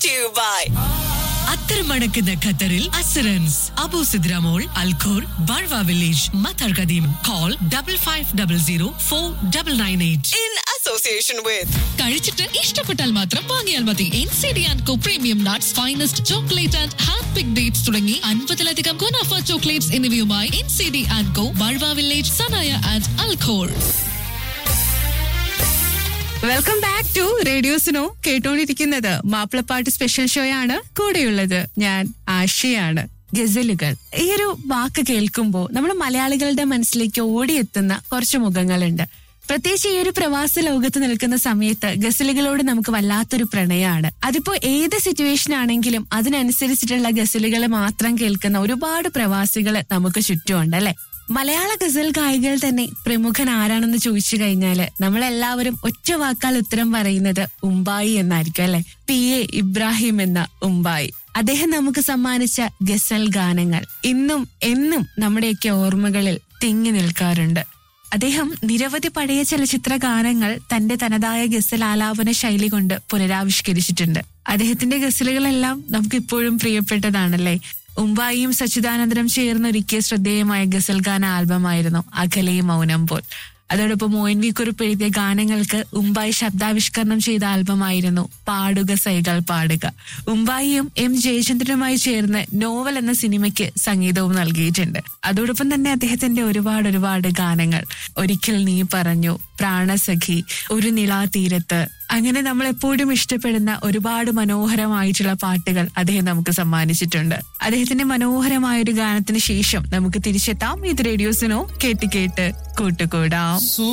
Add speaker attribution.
Speaker 1: to you by
Speaker 2: അത്തരമണക്കുന്ന ഖത്തറിൽ അസറൻസ് Abu Sidra mall Al Khor Barwa village Matar Qadeem call double five double zero four double nine eight
Speaker 1: in association with
Speaker 3: കഴിച്ചിട്ട് ഇഷ്ടപ്പെട്ടാൽ മാത്രം വാങ്ങിയാൽ മതി N C D and co premium nuts finest chocolate and hand pick dates തുടങ്ങി അൻപതിലധികം ഗുണാഫ chocolates എന്നിവയുമായി N C D and co Barwa village Sanaya and Al Khor
Speaker 4: welcome back to radio Suno കേട്ടോണ്ടിരിക്കുന്നത് മാപ്പിളപ്പാട്ട് സ്പെഷ്യൽ ഷോ ആണ് കൂടെയുള്ളത് ഞാൻ ആശയാണ് ഗസലുകൾ ഈ ഒരു വാക്ക് കേൾക്കുമ്പോൾ നമ്മൾ മലയാളികളുടെ മനസ്സിലേക്ക് ഓടിയെത്തുന്ന കുറച്ച് മുഖങ്ങളുണ്ട് പ്രത്യേകിച്ച് ഈ ഒരു പ്രവാസ ലോകത്ത് നിൽക്കുന്ന സമയത്ത് ഗസലുകളോട് നമുക്ക് വല്ലാത്തൊരു പ്രണയമാണ് അതിപ്പോ ഏത് സിറ്റുവേഷൻ ആണെങ്കിലും അതിനനുസരിച്ചിട്ടുള്ള ഗസലുകൾ മാത്രം കേൾക്കുന്ന ഒരുപാട് പ്രവാസികൾ നമുക്ക് ചുറ്റുമുണ്ട് അല്ലെ മലയാള ഗസൽ ഗായികൾ തന്നെ പ്രമുഖൻ ആരാണെന്ന് ചോദിച്ചു കഴിഞ്ഞാല് നമ്മളെല്ലാവരും ഒറ്റ വാക്കാൽ ഉത്തരം പറയുന്നത് ഉമ്പായി എന്നായിരിക്കും അല്ലെ പി എ ഇബ്രാഹിം എന്ന ഉമ്പായി അദ്ദേഹം നമുക്ക് സമ്മാനിച്ച ഗസൽ ഗാനങ്ങൾ ഇന്നും എന്നും നമ്മുടെയൊക്കെ ഓർമ്മകളിൽ തിങ്ങി നിൽക്കാറുണ്ട് അദ്ദേഹം നിരവധി പഴയ ചലച്ചിത്ര ഗാനങ്ങൾ തന്റെ തനതായ ഗസൽ ആലാപന ശൈലി കൊണ്ട് പുനരാവിഷ്കരിച്ചിട്ടുണ്ട് അദ്ദേഹത്തിന്റെ ഗസലുകളെല്ലാം നമുക്ക് ഇപ്പോഴും പ്രിയപ്പെട്ടതാണല്ലേ ഉമ്പായിയും സച്ചിദാനന്ദനും ചേർന്ന് ഒരുക്കിയ ശ്രദ്ധേയമായ ഗസൽ ഗാന ആൽബമായിരുന്നു അകലെ മൗനം പോൽ അതോടൊപ്പം മോയിൻ വി കുറിപ്പ് എഴുതിയ ഗാനങ്ങൾക്ക് ഉമ്പായി ശബ്ദാവിഷ്കരണം ചെയ്ത ആൽബമായിരുന്നു പാടുക സൈകൾ പാടുക ഉമ്പായിയും എം ജയചന്ദ്രനുമായി ചേർന്ന് നോവൽ എന്ന സിനിമയ്ക്ക് സംഗീതവും നൽകിയിട്ടുണ്ട് അതോടൊപ്പം തന്നെ അദ്ദേഹത്തിന്റെ ഒരുപാട് ഒരുപാട് ഗാനങ്ങൾ ഒരിക്കൽ നീ പറഞ്ഞു പ്രാണസഖി ഒരു നിളാ തീരത്ത് അങ്ങനെ നമ്മൾ എപ്പോഴും ഇഷ്ടപ്പെടുന്ന ഒരുപാട് മനോഹരമായിട്ടുള്ള പാട്ടുകൾ അദ്ദേഹം നമുക്ക് സമ്മാനിച്ചിട്ടുണ്ട് അദ്ദേഹത്തിന്റെ മനോഹരമായ ഒരു ഗാനത്തിന് ശേഷം നമുക്ക് തിരിച്ചെത്താം ഇത് റേഡിയോസിനോ കേട്ട് കേട്ട് കൂട്ടുകൂടാം